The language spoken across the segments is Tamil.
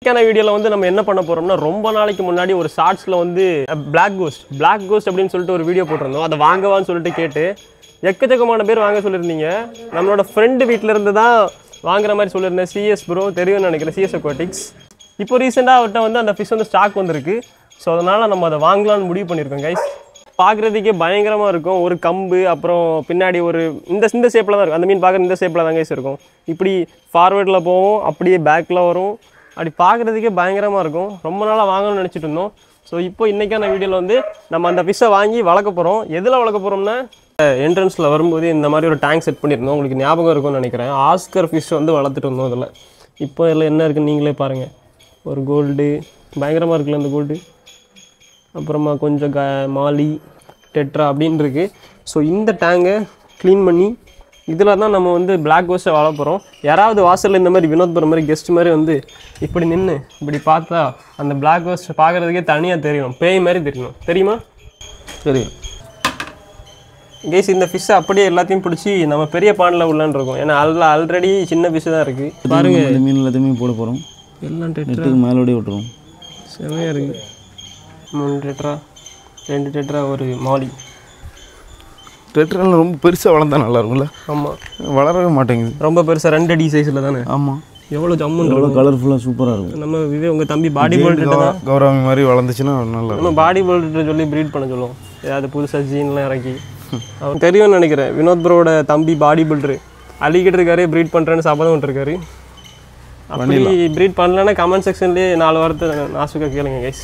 இன்னைக்கான வீடியோவில் வந்து நம்ம என்ன பண்ண போறோம்னா ரொம்ப நாளைக்கு முன்னாடி ஒரு ஷார்ட்ஸில் வந்து Black கோஸ்ட் Black கோஸ்ட் அப்படின்னு சொல்லிட்டு ஒரு வீடியோ போட்டிருந்தோம் அதை வாங்கவான்னு சொல்லிட்டு கேட்டு எக்கச்சக்கமான பேர் வாங்க சொல்லியிருந்தீங்க நம்மளோட ஃப்ரெண்டு வீட்டில இருந்து தான் வாங்குற மாதிரி சொல்லியிருந்தேன் சிஎஸ் ப்ரோ தெரியும்னு நினைக்கிறேன் சிஎஸ் அக்வாட்டிக்ஸ் இப்போ ரீசெண்டாக அவர்கிட்ட வந்து அந்த ஃபிஷ் வந்து ஸ்டாக் வந்திருக்கு ஸோ அதனால் நம்ம அதை வாங்கலாம்னு முடிவு பண்ணியிருக்கோம் கைஸ் பார்க்குறதுக்கே பயங்கரமாக இருக்கும் ஒரு கம்பு அப்புறம் பின்னாடி ஒரு இந்த இந்த ஷேப்பில் தான் இருக்கும் அந்த மீன் பார்க்குற இந்த ஷேப்பில் தான் கைஸ் இருக்கும் இப்படி ஃபார்வேர்டில் போகும் அப்படியே பேக்கில் வரும் அப்படி பார்க்குறதுக்கே பயங்கரமாக இருக்கும் ரொம்ப நாளாக வாங்கணும்னு நினச்சிட்டு இருந்தோம் ஸோ இப்போ இன்றைக்கான வீடியோவில் வந்து நம்ம அந்த ஃபிஷ்ஷை வாங்கி வளர்க்க போகிறோம் எதில் வளர்க்க போகிறோம்னா என்ட்ரன்ஸில் வரும்போது இந்த மாதிரி ஒரு டேங்க் செட் பண்ணியிருந்தோம் உங்களுக்கு ஞாபகம் இருக்கும்னு நினைக்கிறேன் ஆஸ்கர் ஃபிஷ் வந்து வளர்த்துட்டு இருந்தோம் இதில் இப்போ இதில் என்ன இருக்குன்னு நீங்களே பாருங்கள் ஒரு கோல்டு பயங்கரமாக இருக்குல்ல இந்த கோல்டு அப்புறமா கொஞ்சம் க மாலி டெட்ரா அப்படின்னு இருக்கு ஸோ இந்த டேங்கை க்ளீன் பண்ணி இதில் தான் நம்ம வந்து பிளாக் கோஸ்ட்டை வாழ போகிறோம் யாராவது வாசலில் இந்த மாதிரி வினோத் போகிற மாதிரி கெஸ்ட் மாதிரி வந்து இப்படி நின்று இப்படி பார்த்தா அந்த பிளாக் கோஸ்ட் பார்க்குறதுக்கே தனியாக தெரியணும் பேய் மாதிரி தெரியணும் தெரியுமா சரி கேஸ் இந்த ஃபிஷ்ஷை அப்படியே எல்லாத்தையும் பிடிச்சி நம்ம பெரிய பாண்டில் உள்ளான்னு இருக்கோம் ஏன்னா அதில் ஆல்ரெடி சின்ன ஃபிஷ்ஷு தான் இருக்குது பாருங்க இந்த மீன் எல்லாத்தையுமே போட போகிறோம் எல்லாம் டெட்ரா நெட்டுக்கு மேலோடய விட்டுருவோம் செமையாக இருக்குது மூணு டெட்ரா ரெண்டு டெட்ரா ஒரு மாலி டெட்ரெல்லாம் ரொம்ப பெருசாக வளர்ந்தா நல்லா இருக்கும்ல ஆமாம் வளரவே மாட்டேங்குது ரொம்ப பெருசாக ரெண்டு அடி சைஸில் தானே ஆமாம் எவ்வளோ ஜம்முன்னு எவ்வளோ கலர்ஃபுல்லாக சூப்பராக இருக்கும் நம்ம விவே உங்கள் தம்பி பாடி பில்டர் தான் கௌரவம் மாதிரி வளர்ந்துச்சுன்னா நல்லா நம்ம பாடி பில்டர் சொல்லி ப்ரீட் பண்ண சொல்லுவோம் ஏதாவது புதுசாக ஜீன்லாம் இறக்கி அவன் தெரியும்னு நினைக்கிறேன் வினோத் ப்ரோட தம்பி பாடி பில்டரு அழிக்கிட்டு இருக்காரு ப்ரீட் பண்ணுறேன்னு சபதம் விட்டுருக்காரு அப்படி ப்ரீட் பண்ணலன்னா கமெண்ட் செக்ஷன்லேயே நாலு வாரத்தை நாசுக்கா கேளுங்க கைஸ்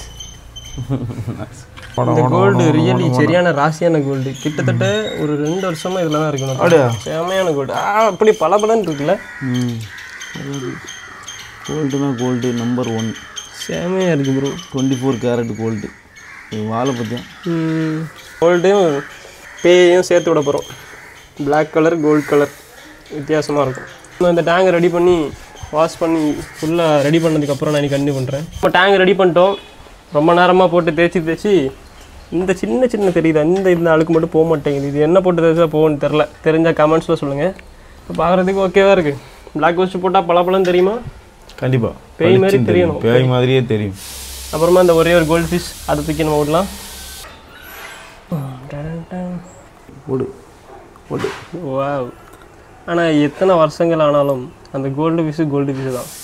இந்த கோல்டு ரியலி சரியான ராசியான கோல்டு கிட்டத்தட்ட ஒரு ரெண்டு வருஷமா இதில் தான் இருக்கணும் அப்படியா? செமையான கோல்டு ஆ அப்படி பளபளன்னு இருக்குல்ல ம் கோல்டுனா கோல்டு நம்பர் ஒன் செமையாக இருக்குது bro twenty four carat gold வாழை பற்றியா கோல்டையும் பேயையும் சேர்த்து விட போகிறோம் Black கலர் கோல்ட் கலர் வித்தியாசமாக இருக்கும் நம்ம இந்த டேங்கை ரெடி பண்ணி வாஷ் பண்ணி ஃபுல்லாக ரெடி பண்ணதுக்கப்புறம் நான் இன்னைக்கு கண்டினியூ பண்ணுறேன் நம்ம டேங்க் ரெடி பண்ணிட்டோம் ரொம்ப நேரமாக போட்டு தேய்ச்சி தேய்ச்சி இந்த சின்ன சின்ன தெரியுது இந்த இந்த அழுக்கு மட்டும் போக மாட்டேங்குது இது என்ன போட்டு தேய்ச்சா போகும்னு தெரில தெரிஞ்சால் கமெண்ட்ஸில் சொல்லுங்கள் இப்போ பார்க்குறதுக்கு ஓகேவாக இருக்குது Black கோஸ்ட் போட்டால் பளபளன்னு தெரியுமா கண்டிப்பாக பேய் மாதிரி தெரியணும் பேய் மாதிரியே தெரியும் அப்புறமா இந்த ஒரே ஒரு கோல்ட் ஃபிஷ் அதை தூக்கி நம்ம விடலாம் போடு போடு வாவ் ஆனால் எத்தனை வருஷங்கள் ஆனாலும் அந்த கோல்டு ஃபிஷ்ஷு கோல்டு ஃபிஷ்ஷு தான்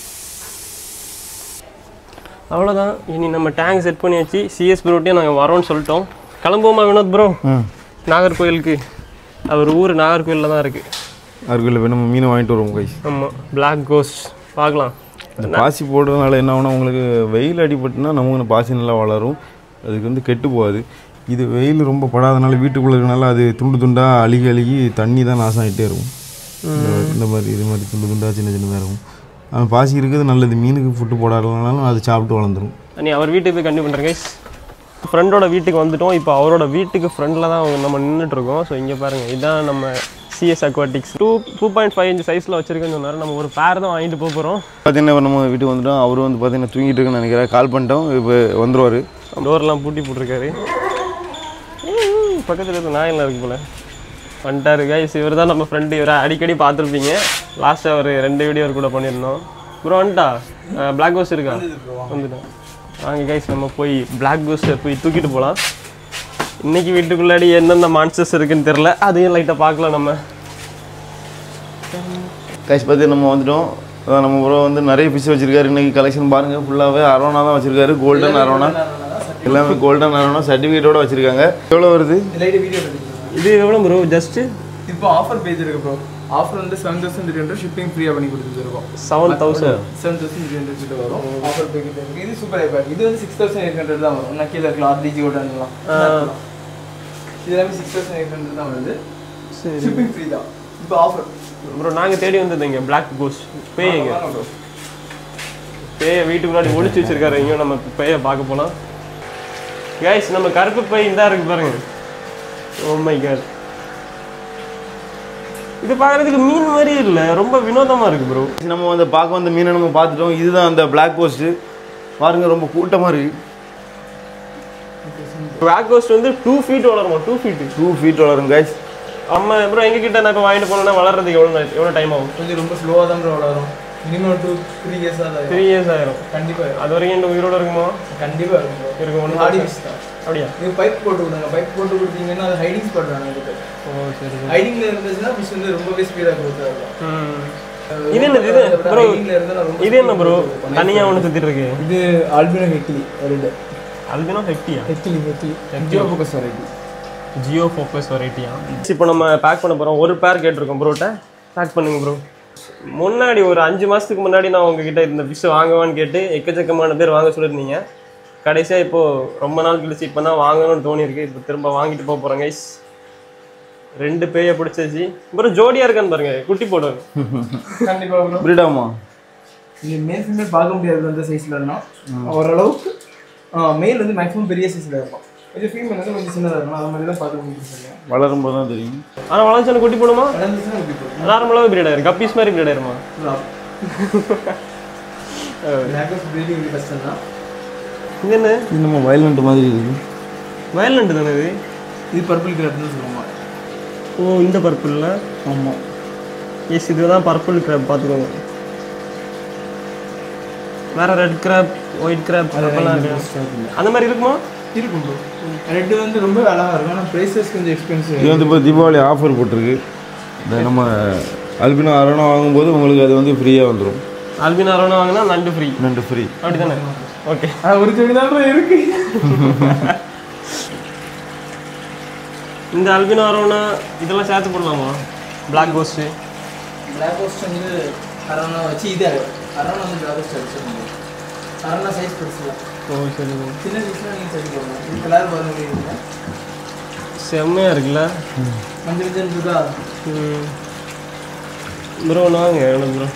அவ்வளோதான் இனி நம்ம டேங்க் செட் பண்ணி வச்சு சிஎஸ் ப்ரோட்டையும் நாங்கள் வரோம்னு சொல்லிட்டோம் கிளம்புவோமா வினோத் ப்ரோ ம் நாகர்கோயிலுக்கு அவர் ஊர் நாகர்கோயிலில் தான் இருக்குது அருகில் போய் நம்ம மீனை வாங்கிட்டு வருவோம் கைஸ் ஆமாம் Black கோஸ்ட் பார்க்கலாம் இந்த பாசி போடுறதுனால என்ன ஆகும்னா உங்களுக்கு வெயில் அடிபட்டுனா நமக்கு இந்த பாசி நல்லா வளரும் அதுக்கு வந்து கெட்டு போகாது இது வெயில் ரொம்ப படாதனால வீட்டுக்குள்ளே இருக்கனால அது துண்டு துண்டாக அழுகி அழுகி தண்ணி தான் நாசம் ஆகிட்டே இருக்கும் இந்த- இந்த மாதிரி இது மாதிரி துண்டு துண்டாக சின்ன சின்னதாக இருக்கும் ஆனால் பாசி இருக்குது நல்லது மீனுக்கு ஃபுட்டு போடாதனாலும் அது சாப்பிட்டு வளர்ந்துரும் நீ அவர் வீட்டுக்கு போய் கண்டிப்பாக பண்ணுறேன் கைஸ் ஃப்ரெண்டோட வீட்டுக்கு வந்துட்டோம் இப்போ அவரோட வீட்டுக்கு ஃப்ரெண்டில் தான் அவங்க நம்ம நின்றுட்டு இருக்கோம் ஸோ இங்கே பாருங்கள் இதான் நம்ம CS aquatics two two point five inch சைஸில் வச்சிருக்கேன்னு சொன்னார் நம்ம ஒரு பேர் தான் வாங்கிட்டு போக போகிறோம் பார்த்தீங்கன்னா நம்ம வீட்டுக்கு வந்துட்டோம் அவரும் வந்து பார்த்தீங்கன்னா தூங்கிட்டு இருக்குன்னு நினைக்கிறேன் கால் பண்ணிட்டோம் இப்போ வந்துருவார் டோர்லாம் பூட்டி போட்டிருக்காரு உம், பக்கத்தில் இருக்க நாயெல்லாம் இருக்கு போல வந்துட்டாரு கைஸ் இவர் தான் நம்ம ஃப்ரெண்டு இவரை அடிக்கடி பார்த்துருப்பீங்க லாஸ்ட்டாக ஒரு ரெண்டு வீடியோ கூட பண்ணியிருந்தோம் ப்ரோ வந்துட்டா பிளாக் கோஸ்ட் இருக்கா வந்துட்டேன் வாங்க கைஸ் நம்ம போய் பிளாக் கோஸ்ட்டை போய் தூக்கிட்டு போகலாம் இன்னைக்கு வீட்டுக்குள்ளாடி எந்தெந்த மான்ஸ்டர்ஸ் இருக்குன்னு தெரில அதையும் லைட்டாக பார்க்கலாம் நம்ம கைஸ் பார்த்து நம்ம வந்துட்டோம் அதான் நம்ம ப்ரோ வந்து நிறைய ஃபிஷ் வச்சிருக்காரு இன்னைக்கு கலெக்ஷன் பாருங்க ஃபுல்லாகவே அரோனா தான் வச்சிருக்காரு கோல்டன் அரோனா எல்லாமே கோல்டன் அரோனா சர்டிஃபிகேட்டோட வச்சிருக்காங்க எவ்வளோ வருது லைட் வீடியோ எடுத்து இது எவ்வளோ ப்ரோ ஜஸ்ட்டு இப்போ ஆஃபர் பேஜ் இருக்கு ப்ரோ ஆஃபர் வந்து seven thousand three hundred shipping ஃப்ரீயாக பண்ணி கொடுத்துருக்கோம் seven thousand seven thousand three hundred கிட்ட வரும் ஆஃபர் பேஜ் இருக்கு இது சூப்பர் ஐபேக் இது வந்து சிக்ஸ் தௌசண்ட் எயிட் ஹண்ட்ரட் தான் வரும் நான் கீழே இருக்கலாம் ஆர்டிஜி ஓட்டானுலாம் இது எல்லாமே சிக்ஸ் தௌசண்ட் எயிட் ஹண்ட்ரட் தான் வருது சரி ஷிப்பிங் ஃப்ரீ தான் இப்போ ஆஃபர் ப்ரோ நாங்கள் தேடி வந்தது இங்கே பிளாக் கோஸ்ட் பேய்ங்க பேயை வீட்டுக்குள்ளாடி ஒளிச்சு வச்சிருக்காரு இங்கேயும் நம்ம பேயை பார்க்க போகலாம் கைஸ் நம்ம கருப்பு பை இந்தா இருக்கு பாருங்க ஓ மை காட் இது பார்க்கறதுக்கு மீன் மாதிரி இல்லை ரொம்ப வினோதமா இருக்கு ப்ரோ நம்ம வந்து பார்க்க வந்த மீனை நம்ம பார்த்துட்டோம் இதுதான் அந்த பிளாக் கோஸ்ட்டு பாருங்க ரொம்ப கூட்டமாக இருக்கு பிளாக் கோஸ்ட் வந்து டூ ஃபீட் வளருமா டூ ஃபீட் டூ ஃபீட் வளரும் கைஸ் நம்ம ப்ரோ எங்க கிட்ட நான் இப்போ வாங்கிட்டு போனோம்னா வளர்றதுக்கு எவ்வளோ எவ்வளோ டைம் ஆகும் கொஞ்சம் ரொம்ப ஸ்லோவாக தான் ப்ரோ வளரும் மினிமம் டூ த்ரீ இயர்ஸ் தான் த்ரீ இயர்ஸ் ஆயிரும் கண்டிப்பாக இருக்கும் அது வரைக்கும் இந்த உயிரோட இருக்குமோ கண்டிப்பாக இருக்கும் bro. இருக்கும் ஒன்று ஹார்டி ஃபிஷ் தான் அப்படியா இது பைப் போட்டு கொடுங்க பைப் போட்டு கொடுத்தீங்கன்னா அது ஹைடிங் ஸ்பாட் வேணும் இதுக்கு ஓ சரி ஹைடிங்ல இருந்துச்சுன்னா ஃபிஷ் வந்து ரொம்பவே ஸ்பீடாக growth ஆகும் ம் இது என்னது இது ப்ரோ ஹைடிங்ல இருந்தால் ரொம்ப இது என்ன ப்ரோ தனியாக ஒன்று சுற்றிட்டு இருக்கு இது ஆல்பினோ ஹெக்லி ரெண்டு அதுனா ஹெக்டியா ஹெக்லி ஹெக்லி geophagus variety geophagus வெரைட்டியா இப்போ நம்ம பேக் பண்ண போகிறோம் ஒரு பேர் கேட்டிருக்கோம் ப்ரோட்ட பேக் பண்ணுங்க ப்ரோ முன்னாடி ஒரு அஞ்சு மாதத்துக்கு முன்னாடி நான் உங்ககிட்ட இந்த ஃபிஷ் வாங்குவான்னு கேட்டு எக்கச்சக்கமான பேர் வாங்க சொல்லியிருந்தீங்க கடைசியாக இப்போது ரொம்ப நாள் கழிச்சு இப்போ தான் வாங்கணும்னு தோணியிருக்கு இப்போ திரும்ப வாங்கிட்டு போக போகிறேன் கைஸ் ரெண்டு பேயை பிடிச்சாச்சு ப்ரோ ஜோடியாக இருக்கான்னு பாருங்க குட்டி போடுவாங்க கண்டிப்பாக ப்ரோ பிரீடாமா இது மேல் ஃபீமேல் பார்க்க முடியாது அந்த சைஸில் இருந்தால் ஓரளவுக்கு மேல் வந்து மேக்ஸிமம் பெரிய சைஸில் இருக்கும் இது ஃபீமேல் வந்து கொஞ்சம் சின்னதாக இருக்கும் அது மாதிரி தான் பார்க்க முடியும் சொல்லுங்கள் வளரும் போது தான் தெரியும் ஆனால் வளர்ச்சான குட்டி போடுமா வளர்ந்துச்சுன்னா எப்படி போகும் நார்மலாகவே பிரீட் ஆயிரும் கப்பீஸ் மாதிரி பிரீட் ஆயிருமா மேக்கப் ப்ரீடிங் இது கஷ்டம் தான் இது என்ன இது நம்ம வயலண்ட் மாதிரி இருக்கு வயலண்ட் தானே இது இது பர்பிள் கிராப்னு சொல்லுவாங்க ஓ இந்த பர்பிளில் ஆமாம் எஸ் இதுதான் பர்பிள் கிராப் பார்த்துக்கோங்க வேற ரெட் கிராப் ஒயிட் கிராப் அதெல்லாம் அந்த மாதிரி இருக்குமா இருக்கும் ப்ரோ ரெட்டு வந்து ரொம்ப அழகாக இருக்கும் ஆனால் ப்ரைஸஸ் கொஞ்சம் எக்ஸ்பென்சிவ் இது வந்து இப்போ தீபாவளி ஆஃபர் போட்டிருக்கு இந்த நம்ம அல்பினோ அரணம் வாங்கும்போது உங்களுக்கு அது வந்து ஃப்ரீயாக வந்துடும் ஆல்பின் அரோனா வாங்கினா நண்டு ஃப்ரீ ரெண்டு ஃப்ரீ அப்படி தானே ஓகே ஒரு ஜோடி தான் bro இருக்கு இந்த அல்பின் அரோனா இதெல்லாம் சேர்த்து போடலாமா பிளாக் கோஸ்ட்டு பிளாக் ஹோஸ்ட் வந்து அரணா வச்சு இது அரணா வந்து பிளாக் ஹோஸ்ட் அடிச்சிருக்கோம் அரணா சைஸ் பெருசு ஓ சரி சின்ன சைஸ்லாம் நீங்கள் சரி போடலாம் இது கலர் பாருங்க முடியுங்க செம்மையாக இருக்குல்ல மஞ்சள் மஞ்சள் இருக்கா ப்ரோ வாங்க எவ்வளோ ப்ரோ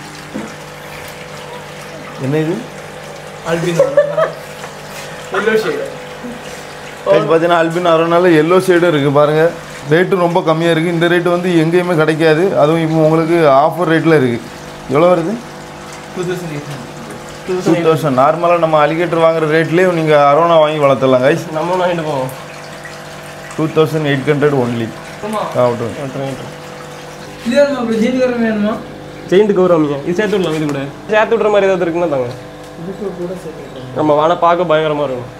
என்ன இது அல்பினோ எல்லோ ஷேடு இது பார்த்தீங்கன்னா அல்பின் அரணால எல்லோ ஷேடும் இருக்குது பாருங்கள் ரேட்டும் ரொம்ப கம்மியாக இருக்குது இந்த ரேட்டு வந்து எங்கேயுமே கிடைக்காது அதுவும் இப்போ உங்களுக்கு ஆஃபர் ரேட்டில் இருக்குது எவ்வளோ வருது two thousand eight two thousand நார்மலாக நம்ம அலிகேட்டர் வாங்குற ரேட்லேயே நீங்கள் அரோனா வாங்கி வளர்த்துடலாம் கைஸ் நம்ம வாங்கிட்டு போவோம் two thousand eight hundred only ஆமாம் ஆகட்டும் இது நம்ம ஜீன் கரம் வேணுமா ஜெயிண்ட் கௌரவமிங்க இது சேர்த்து விடலாம் இது கூட சேர்த்து விடுற மாதிரி ஏதாவது இருக்குன்னா தாங்க இதுக்கு கூட சேர்த்து நம்ம வான பார்க்க பயங்கரமாக இருக்கும்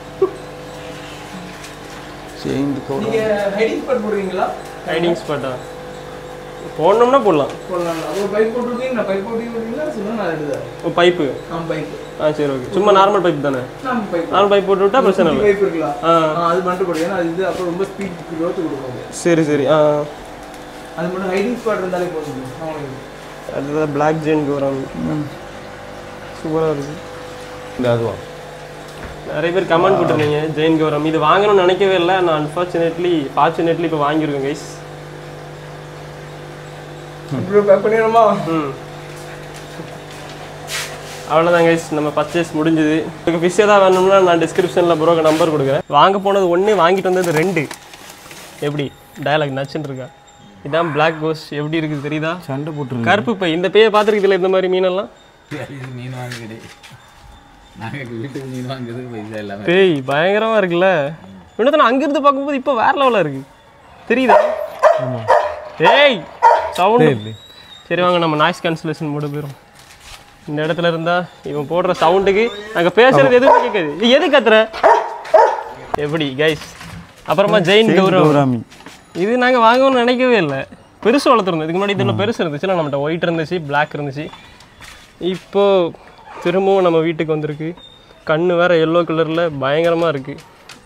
சேர்ந்து நீங்கள் ஹைடிங் ஸ்பாட் போடுவீங்களா ஹைடிங் ஸ்பாட்டா போடணும்னா போடலாம் போடலாம் ஒரு பைப் போட்டுருக்கீங்க நான் பைப் போட்டு விடுறீங்களா சொல்லுங்க நான் எடுத்துறேன் ஓ பைப்பு ஆ பைப் ஆ சரி ஓகே சும்மா நார்மல் பைப் தானே நம்ம பைப் நார்மல் பைப் போட்டு விட்டா பிரச்சனை இல்லை பைப் இருக்கலாம் ஆ ஆ அது மட்டும் போடுங்க ஏன்னா அது இது அப்புறம் ரொம்ப ஸ்பீட் growth கொடுக்கும் சரி சரி ஆ அது மட்டும் ஹைடிங் ஸ்பாட் இருந்தாலே போதும் அவங்களுக்கு அதுதான் பிளாக் ஜெயின் கௌரவம் சூப்பராக இருக்குது இந்த அதுவா நிறைய பேர் கமெண்ட் போட்டிருந்தீங்க ஜெயின் கௌரம் இது வாங்கணும்னு நினைக்கவே இல்லை நான் அன்ஃபார்ச்சுனேட்லி ஃபார்ச்சுனேட்லி இப்போ வாங்கியிருக்கேன் கைஸ் இப்போ பேக் பண்ணிடணுமா ம் அவ்வளோதான் கைஸ் நம்ம பர்ச்சேஸ் முடிஞ்சுது உங்களுக்கு ஃபிஷ் ஏதாவது வேணும்னா நான் டிஸ்கிரிப்ஷனில் ப்ரோக்கு நம்பர் கொடுக்குறேன் வாங்க போனது ஒன்று வாங்கிட்டு வந்தது ரெண்டு எப்படி டயலாக் நச்சுன்னு இருக்கா இதான் பிளாக் கோஸ் எப்படி இருக்குது தெரியுதா சண்டை போட்டுருக்கு கருப்பு பை இந்த பேயை பார்த்துருக்குதுல இந்த மாதிரி மீனெல்லாம் இது மீன் வாங்கிடு நாங்கள் வீட்டுக்கு மீன் வாங்குறதுக்கு பைசா இல்லாமல் பேய் பயங்கரமாக இருக்குல்ல இன்னொருத்தன அங்கிருந்து பார்க்கும்போது இப்போ வேற லெவலில் இருக்கு தெரியுதா ஏய் சவுண்டு சரி வாங்க நம்ம நாய்ஸ் கேன்சலேஷன் மூட போயிடும் இந்த இடத்துல இருந்தா இவன் போடுற சவுண்டுக்கு நாங்க பேசுறது எதுவும் கேட்காது நீ எது கத்துற எப்படி கைஸ் அப்புறமா ஜெயின் கௌரவ் கௌராமி இது நாங்க வாங்கணும்னு நினைக்கவே இல்லை பெருசு வளர்த்துருந்தோம் இதுக்கு முன்னாடி இதில் பெருசு இருந்துச்சுல நம்மகிட்ட ஒயிட் இருந்துச்சு Black இருந்துச்சு இப்போ திரும்பவும் நம்ம வீட்டுக்கு வந்திருக்கு கண்ணு வேற எல்லோ கலரில் பயங்கரமாக இருக்குது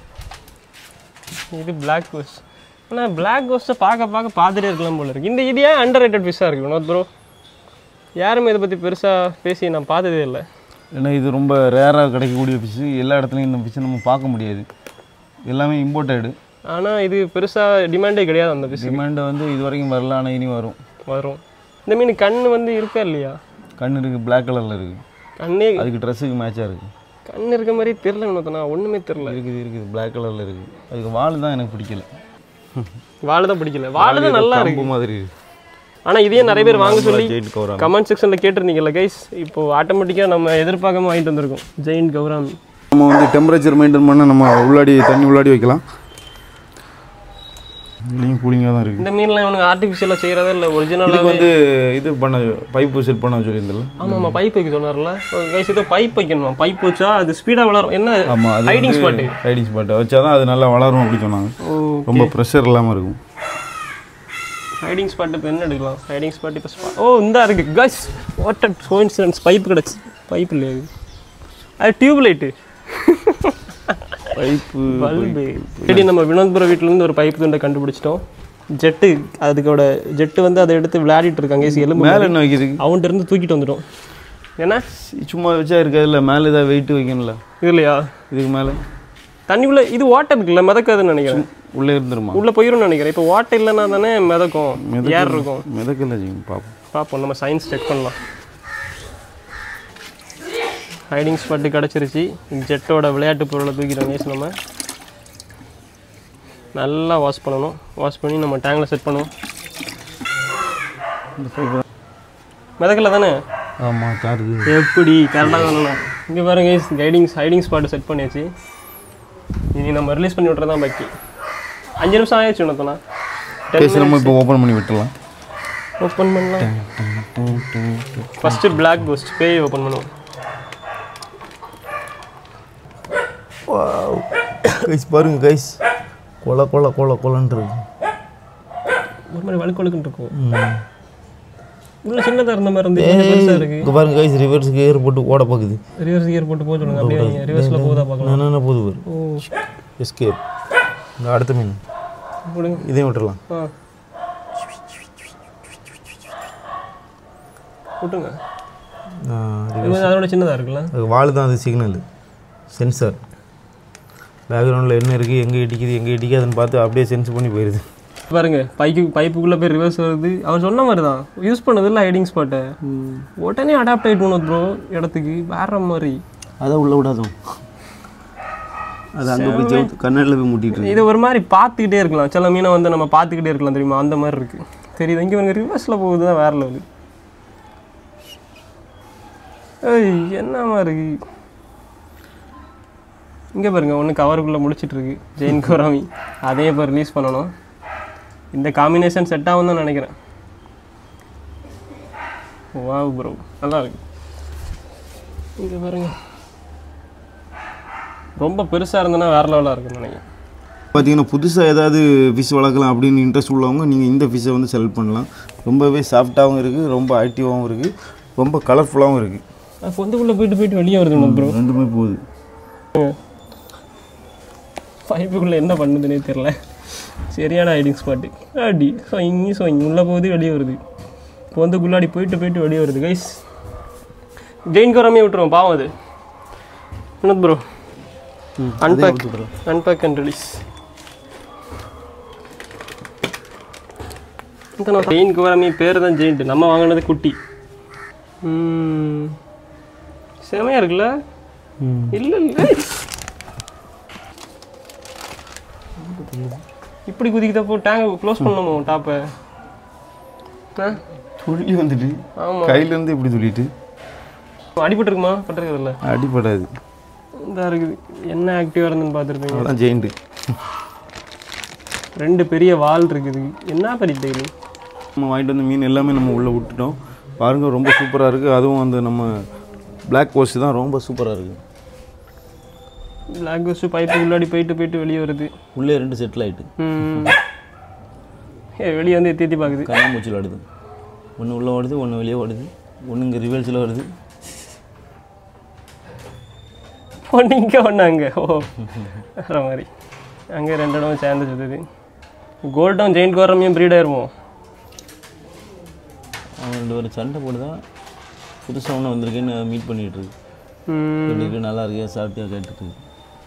இது Black கோஸ் ஆனால் Black கோஸ்ட்டை பார்க்க பார்க்க பார்த்துட்டே இருக்கலாம் போல இருக்கு இந்த இது ஏன் அண்டர் ரேட்டட் ஃபிஷ்ஷாக இருக்குது வினோத் ப்ரோ யாருமே இதை பற்றி பெருசாக பேசி நான் பார்த்ததே இல்லை ஏன்னா இது ரொம்ப ரேராக கிடைக்கக்கூடிய ஃபிஷ்ஷு எல்லா இடத்துலையும் இந்த ஃபிஷ்ஷை நம்ம பார்க்க முடியாது எல்லாமே இம்போர்ட்டடு ஆனால் இது பெருசாக டிமாண்டே கிடையாது அந்த ஃபிஷ் டிமாண்டு வந்து இது வரைக்கும் வரல ஆனால் இனி வரும் வரும் இந்த மீன் கண் வந்து இருக்கா இல்லையா கண் இருக்குது Black கலரில் இருக்குது கண்ணே அதுக்கு ட்ரெஸ்ஸுக்கு மேட்சாக இருக்குது கண் இருக்க மாதிரி தெரில வினோத்தனா ஒன்றுமே தெரில இருக்குது இருக்குது Black கலரில் இருக்குது அதுக்கு வால் தான் எனக்கு பிடிக்கல வாழை தான் பிடிக்கல வாழை தான் நல்லா இருக்கு கம்பு மாதிரி இருக்கு ஆனால் இதையே நிறைய பேர் வாங்க சொல்லி ஜெயிட் கௌராமி கமெண்ட் செக்ஷனில் கேட்டிருந்தீங்கல்ல கைஸ் இப்போ ஆட்டோமேட்டிக்காக நம்ம எதிர்பார்க்காம வாங்கிட்டு வந்திருக்கோம் ஜெயின் கௌராமி நம்ம வந்து டெம்பரேச்சர் மெயின்டைன் பண்ண நம்ம உள்ளாடி தண்ணி உள்ளாடி வைக்கலாம் இதுலேயும் கூலிங்காக தான் இருக்குது இந்த மீன்லாம் இவனுக்கு ஆர்டிஃபிஷியலாக செய்கிறதா இல்லை ஒரிஜினலாக இதுக்கு வந்து இது பண்ண பைப்பு செட் பண்ண சொல்லியிருந்தல ஆமாம் ஆமாம் பைப் வைக்க சொன்னார்ல கைஸ் ஏதோ பைப் வைக்கணுமா பைப் வச்சா அது ஸ்பீடாக வளரும் என்ன ஆமாம் அது ஹைடிங் ஸ்பாட்டு ஹைடிங் ஸ்பாட் வச்சா தான் அது நல்லா வளரும் அப்படி சொன்னாங்க ரொம்ப ப்ரெஷர் இல்லாமல் இருக்கும் ஹைடிங் ஸ்பாட் இப்போ என்ன எடுக்கலாம் ஹைடிங் ஸ்பாட் இப்போ ஸ்பா ஓ இந்தா இருக்கு கைஸ் வாட்டர் கோயின்சிடன்ஸ் பைப் கிடச்சி பைப் இல்லையா இது அது டியூப் லைட்டு பைப்பு பல்பு சரி நம்ம வினோத்புரம் வீட்டிலேருந்து ஒரு பைப் துண்டை கண்டுபிடிச்சிட்டோம் ஜெட்டு அதுக்கோட ஜெட்டு வந்து அதை எடுத்து விளையாடிட்டு இருக்காங்க ஏசி எலும்பு மேலே என்ன வைக்கிறதுக்கு அவன்கிட்ட இருந்து தூக்கிட்டு வந்துட்டோம் என்ன சும்மா வச்சா இருக்காதுல்ல மேலே ஏதாவது வெயிட் வைக்கணும்ல இது இல்லையா இதுக்கு மேலே தண்ணிக்குள்ளே இது வாட்டர் இருக்குல்ல மிதக்காதுன்னு நினைக்கிறேன் உள்ளே இருந்துருமா உள்ளே போயிரும்னு நினைக்கிறேன் இப்போ வாட்டர் இல்லைன்னா தானே மிதக்கும் ஏர் இருக்கும் மிதக்கல ஜிம் பார்ப்போம் பார்ப்போம் நம்ம சயின்ஸ் செக் பண்ணலாம் ஹைடிங் ஸ்பாட்டு கிடச்சிருச்சு ஜெட்டோட விளையாட்டு பொருளை தூக்கிட்டோம் நேஸ் நம்ம நல்லா வாஷ் பண்ணணும் வாஷ் பண்ணி நம்ம டேங்கில் செட் பண்ணுவோம் மிதக்கல தானே ஆமாம் காருது எப்படி கரெக்டாக பண்ணணும் இங்கே பாருங்க கைடிங்ஸ் ஹைடிங் ஸ்பாட்டு செட் பண்ணியாச்சு இனி நம்ம ரிலீஸ் பண்ணி விட்றது தான் பாக்கி அஞ்சு நிமிஷம் ஆயிடுச்சு உனக்குண்ணா பேசி நம்ம இப்போ ஓப்பன் பண்ணி விட்டுலாம் ஓப்பன் பண்ணலாம் ஃபஸ்ட்டு பிளாக் கோஸ்ட் பேய் ஓப்பன் பண்ணுவோம் கைஸ் பாருங்க கைஸ் கொல கொல கொல கொலன்றது ஒரு மாதிரி வழுக்கு வழுக்குன்னு இருக்கும் உள்ள சின்னதாக இருந்த மாதிரி இருந்து கொஞ்சம் பெருசாக இருக்கு இங்கே பாருங்க கைஸ் ரிவர்ஸுக்கு ஏர் போட்டு ஓட பார்க்குது ரிவர்ஸ் கியர் போட்டு போக சொல்லுங்க அப்படியே வைங்க ரிவர்ஸில் போகுதா பார்க்கலாம் என்னென்ன போகுது பாரு ஓ எஸ்கேப் இந்த அடுத்த மீன் போடுங்க இதையும் விட்டுறலாம் ஆ விட்டுங்க இது கொஞ்சம் அதோட சின்னதாக இருக்குல்ல அது வால் தான் அது சிக்னல் சென்சார் பேக்ரவுண்டில் என்ன இருக்குது எங்கே இடிக்குது எங்கே இடிக்காதுன்னு பார்த்து அப்படியே சென்ஸ் பண்ணி போயிடுது பாருங்க பைக்கு பைப்புக்குள்ளே போய் ரிவர்ஸ் வருது அவன் சொன்ன மாதிரி தான் யூஸ் பண்ணதில்ல ஹைடிங் ஸ்பாட்டை உடனே அடாப்ட் ஆகிட்டு போனோம் ப்ரோ இடத்துக்கு வேற மாதிரி அதான் உள்ள விடாதும் அது அங்கே போய் ஜவுத்து கண்ணாடியில் போய் முட்டிட்டு இருக்கு இதை ஒரு மாதிரி பார்த்துக்கிட்டே இருக்கலாம் சில மீனை வந்து நம்ம பார்த்துக்கிட்டே இருக்கலாம் தெரியுமா அந்த மாதிரி இருக்கு தெரியுது இங்கே வந்து ரிவர்ஸில் போகுது தான் வேற லெவலு ஏய் என்னமா இருக்கு இங்கே பாருங்க ஒன்று கவருக்குள்ளே முடிச்சிட்டு இருக்கு ஜெயின் கோராமி அதையும் இப்போ ரிலீஸ் பண்ணணும் இந்த காம்பினேஷன் செட் ஆகும் தான் நினைக்கிறேன் வாவ் ப்ரோ நல்லா இருக்கு இங்கே பாருங்க ரொம்ப பெருசாக இருந்ததுன்னா வேற லெவலாக இருக்குன்னு நினைக்கிறேன் பார்த்தீங்கன்னா புதுசாக ஏதாவது ஃபிஷ் வளர்க்கலாம் அப்படின்னு இன்ட்ரெஸ்ட் உள்ளவங்க நீங்கள் இந்த ஃபிஷ்ஷை வந்து செலக்ட் பண்ணலாம் ரொம்பவே சாஃப்டாகவும் இருக்குது ரொம்ப ஆக்டிவாகவும் இருக்குது ரொம்ப கலர்ஃபுல்லாகவும் இருக்குது பொந்துக்குள்ளே போயிட்டு போயிட்டு வெளியே வருது ப்ரோ ரெண்டுமே போகுது பைப்புக்குள்ளே என்ன பண்ணுதுன்னே தெரில சரியான ஹைடிங் ஸ்பாட்டு அடி சொங்கி சொங்கி உள்ளே போகுது வெளியே வருது பொந்துக்குள்ளாடி போயிட்டு போயிட்டு வெளியே வருது கைஸ் ஜெயின் கோராமே விட்டுருவோம் பாவம் அது Vinod bro unpack unpack and release giant gourami பேர் தான் ஜெயின்ட் நம்ம வாங்கினது குட்டி ம், செமையா இருக்குல்ல இல்ல இல்ல இப்படி குதிக்கிட்டப்போ டேங்க் க்ளோஸ் பண்ணணுமோ டாப்பை துள்ளி வந்துட்டு ஆமா கையிலேருந்து இப்படி துள்ளிட்டு அடிபட்டு இருக்குமா பட்டிருக்கிறதுல அடிப்படாது இந்த இருக்குது என்ன ஆக்டிவாக இருந்துன்னு பார்த்துருப்பீங்க அதான் ஜெயிண்ட்டு ரெண்டு பெரிய வால் இருக்குது என்ன பெரிய டெய்லி நம்ம வாங்கிட்டு வந்த மீன் எல்லாமே நம்ம உள்ளே விட்டுட்டோம் பாருங்கள் ரொம்ப சூப்பராக இருக்குது அதுவும் அந்த நம்ம பிளாக் கோஸ்ட் தான் ரொம்ப சூப்பராக இருக்குது பிளாக் கோஸ்ட் பைப்பு உள்ளாடி போயிட்டு போயிட்டு வெளியே வருது உள்ளே ரெண்டு செட்டில் ஆகிட்டு ம். ஏ வெளியே வந்து எத்தி எத்தி பார்க்குது கண்ணாமூச்சில் ஆடுது ஒன்று உள்ளே ஓடுது ஒன்று வெளியே ஓடுது ஒன்று இங்கே ரிவல்ஸில் வருது ஒன்று இங்கே ஒன்று அங்கே ஓ வேற மாதிரி அங்கே ரெண்டு இடம் சேர்ந்து சுற்றுது கோல்டும் ஜெயின்ட் கோரமையும் ப்ரீட் ஆயிருமோ அவன் ரெண்டு பேரும் சண்டை போடுதான் புதுசாக ஒன்று வந்திருக்கேன்னு மீட் பண்ணிகிட்டு இருக்கு ம். எப்படி இருக்கு நல்லா இருக்கியா சாப்பிட்டியா கேட்டுட்டு இருக்கு.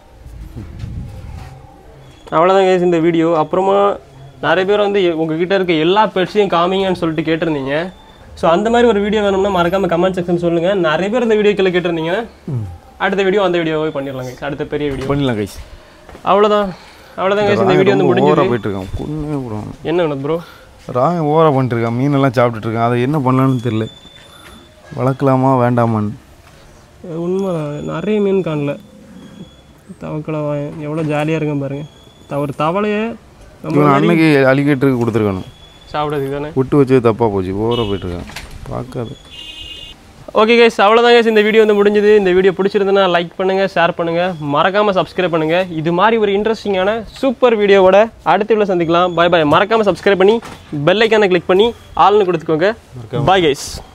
அவ்வளோதான் guys இந்த வீடியோ அப்புறமா நிறைய பேர் வந்து எ- உங்ககிட்ட இருக்க எல்லா பெட்ஸையும் காமிங்கன்னு சொல்லிட்டு கேட்டிருந்தீங்க ஸோ அந்த மாதிரி ஒரு வீடியோ வேணும்னா மறக்காம கமெண்ட் செக்ஷன் சொல்லுங்க நிறைய பேர் இந்த வீடியோக்கில் கேட்டிருந்தீங்க அடுத்த வீடியோ அந்த வீடியோவே பண்ணிடலாம் guys. அடுத்த பெரிய வீடியோ பண்ணிடலாம் கைஸ் அவ்வளோதான் அவ்வளோதான் guys இந்த வீடியோ வந்து ஓவராக முடிஞ்சது போயிட்டு இருக்கான் கொன்னே விடுவான் என்ன வேணும் ப்ரோ ராயன் ஓவராக பண்ணிட்டு இருக்கான் மீனெல்லாம் சாப்பிட்டுட்டு இருக்கான் அதை என்ன பண்ணலான்னு தெரியல வளர்க்கலாமா வேண்டாமான்னு உண்மை நிறைய மீன் காணல தவக்கலை எவ்வளோ ஜாலியாக இருக்கும் பாருங்க த- ஒரு தவளையை இவன் அன்னைக்கு அலிகேட்டருக்கு கொடுத்துருக்கணும் சாப்பிட்றதுக்கு தானே விட்டு வச்சது தப்பாக போச்சு ஓவராக போயிட்டுருக்கான் பார்க்காது ஓகே கைஸ் அவ்வளோதான் guys இந்த வீடியோ வந்து முடிஞ்சது இந்த வீடியோ பிடிச்சிருந்தனா லைக் பண்ணுங்கள் ஷேர் பண்ணுங்கள் மறக்காமல் சப்ஸ்கிரைப் பண்ணுங்கள் இது மாதிரி ஒரு இன்ட்ரெஸ்டிங்கான சூப்பர் வீடியோவோட அடுத்த வீடியோ சந்திக்கலாம் பாய் பாய் மறக்காமல் சப்ஸ்கிரைப் பண்ணி பெல் ஐக்கானை கிளிக் பண்ணி ஆள்னு கொடுத்துக்கோங்க பாய் கைஸ்